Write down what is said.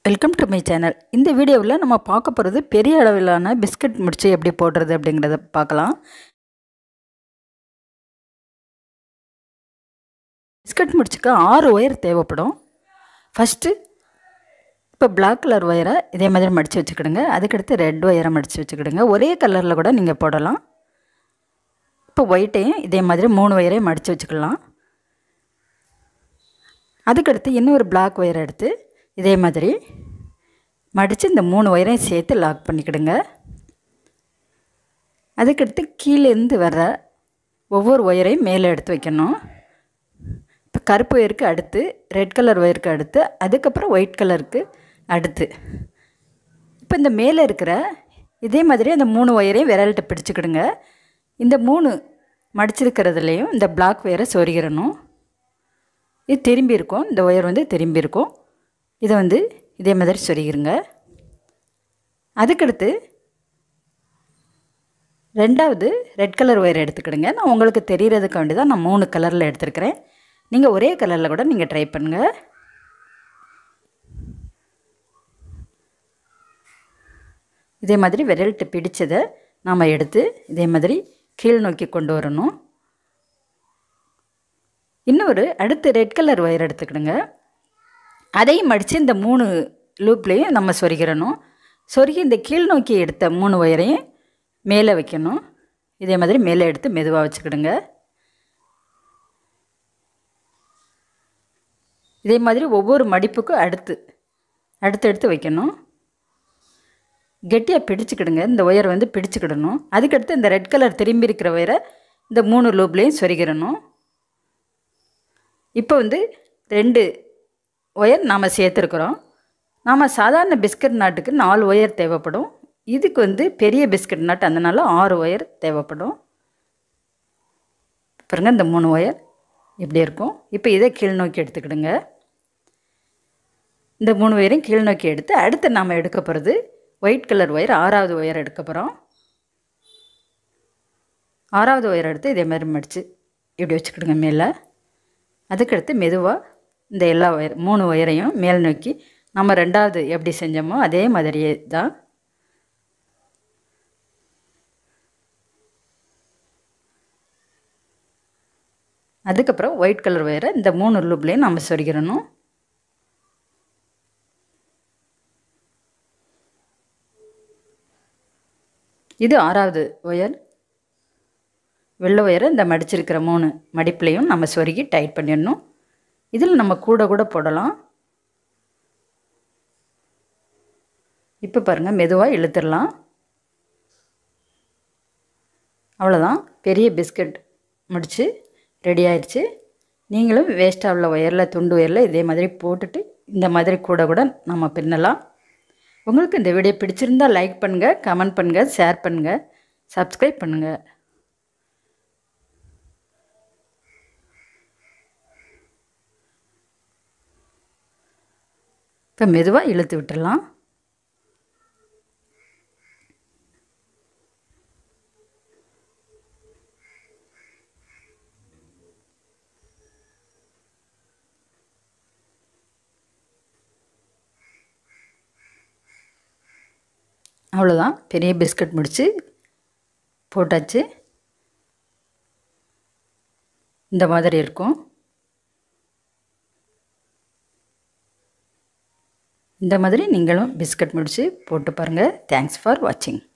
welcome to my channel இந்த வீடியோவில் நம்ம பார்க்க போகிறது பெரிய அளவிலான பிஸ்கட் முடிச்சு எப்படி போடுறது அப்படிங்கிறத பார்க்கலாம் பிஸ்கட் முடிச்சுக்கு ஆறு ஒயர் தேவைப்படும் ஃபஸ்ட்டு இப்போ பிளாக் கலர் ஒயரை இதே மாதிரி மடித்து வச்சுக்கிடுங்க அதுக்கடுத்து ரெட் ஒயரை மடித்து வச்சுக்கிடுங்க ஒரே கலரில் கூட நீங்கள் போடலாம் இப்போ ஒயிட்டையும் இதே மாதிரி மூணு ஒயரையும் மடித்து வச்சுக்கலாம் அதுக்கடுத்து இன்னொரு பிளாக் ஒயரை எடுத்து இதே மாதிரி மடித்து இந்த மூணு ஒயரையும் சேர்த்து லாக் பண்ணிக்கிடுங்க அதுக்கடுத்து கீழேருந்து வர்ற ஒவ்வொரு ஒயரையும் மேலே எடுத்து வைக்கணும் இப்போ கருப்பு ஒயருக்கு அடுத்து ரெட் கலர் ஒயருக்கு அடுத்து அதுக்கப்புறம் ஒயிட் கலருக்கு அடுத்து இப்போ இந்த மேலே இருக்கிற இதே மாதிரி அந்த மூணு ஒயரையும் விரல்கிட்ட பிடிச்சிக்கிடுங்க இந்த மூணு மடிச்சிருக்கிறதுலேயும் இந்த பிளாக் ஒயரை சொருகிடணும் இது திரும்பி இருக்கும் இந்த ஒயர் வந்து திரும்பி இருக்கும் இதை வந்து இதே மாதிரி சொருகிருங்க அதுக்கடுத்து ரெண்டாவது ரெட் கலர் ஒயர் எடுத்துக்கிடுங்க நான் உங்களுக்கு தெரிகிறதுக்கு வேண்டி தான் நான் மூணு கலரில் எடுத்துருக்கிறேன் நீங்கள் ஒரே கலரில் கூட நீங்கள் ட்ரை பண்ணுங்கள் இதே மாதிரி விரல்ட்டு பிடிச்சதை நாம் எடுத்து இதே மாதிரி கீழ் நோக்கி கொண்டு வரணும் இன்னொரு அடுத்து ரெட் கலர் ஒயர் எடுத்துக்கிடுங்க அதையும் மடித்து இந்த மூணு லூப்லேயும் நம்ம சொருகிடணும் சொருகி இந்த கீழ் நோக்கி எடுத்த மூணு ஒயரையும் மேலே வைக்கணும் இதே மாதிரி மேலே எடுத்து மெதுவாக வச்சுக்கிடுங்க இதே மாதிரி ஒவ்வொரு மடிப்புக்கும் அடுத்து அடுத்து எடுத்து வைக்கணும் கெட்டியாக பிடிச்சிக்கிடுங்க இந்த ஒயர் வந்து பிடிச்சிக்கிடணும் அதுக்கடுத்து இந்த ரெட் கலர் திரும்பி இருக்கிற ஒயரை இந்த மூணு லூப்லேயும் சொருகிடணும் இப்போ வந்து ரெண்டு ஒயர் நாம் சேர்த்துருக்குறோம் நாம் சாதாரண பிஸ்கட் நாட்டுக்கு நாலு ஒயர் தேவைப்படும் இதுக்கு வந்து பெரிய பிஸ்கட் நாட் அதனால் ஆறு ஒயர் தேவைப்படும் பாருங்க இந்த மூணு ஒயர் இப்படி இருக்கும் இப்போ இதை கீழ் நோக்கி எடுத்துக்கிடுங்க இந்த மூணு ஒயரையும் கீழ் நோக்கி எடுத்து அடுத்து நாம் எடுக்க போகிறது ஒயிட் கலர் ஒயர் ஆறாவது ஒயர் எடுக்க போகிறோம் ஆறாவது ஒயர் எடுத்து இதே மாதிரி மடித்து இப்படி வச்சுக்கிடுங்க மேலே அதுக்கடுத்து மெதுவாக இந்த எல்லா ஒயர் மூணு ஒயரையும் மேல் நோக்கி நம்ம ரெண்டாவது எப்படி செஞ்சோமோ அதே மாதிரியே தான் அதுக்கப்புறம் ஒயிட் கலர் ஒயரை இந்த மூணு லூப்லேயும் நம்ம சொருகிடணும் இது ஆறாவது ஒயர் வெள்ளை ஒயரை இந்த மடிச்சிருக்கிற மூணு மடிப்புலையும் நம்ம சொருகி டைட் பண்ணிடணும் இதில் நம்ம கூட கூட போடலாம் இப்போ பாருங்கள் மெதுவாக இழுத்துடலாம் அவ்வளோதான் பெரிய பிஸ்கட் முடித்து ரெடி ஆயிடுச்சு நீங்களும் வேஸ்ட்டாக உள்ள ஒயரில் துண்டு ஒயரில் இதே மாதிரி போட்டுட்டு இந்த மாதிரி கூட கூட நம்ம பின்னலாம் உங்களுக்கு இந்த வீடியோ பிடிச்சிருந்தால் லைக் பண்ணுங்கள் கமெண்ட் பண்ணுங்கள் ஷேர் பண்ணுங்கள் சப்ஸ்கிரைப் பண்ணுங்கள் இப்போ மெதுவாக இழுத்து விட்டுடலாம் அவ்வளோதான் பெரிய பிஸ்கட் முடித்து போட்டாச்சு இந்த மாதிரி இருக்கும் இந்த மாதிரி நீங்களும் பிஸ்கட் முடித்து போட்டு பாருங்கள் தேங்க்ஸ் ஃபார் வாட்சிங்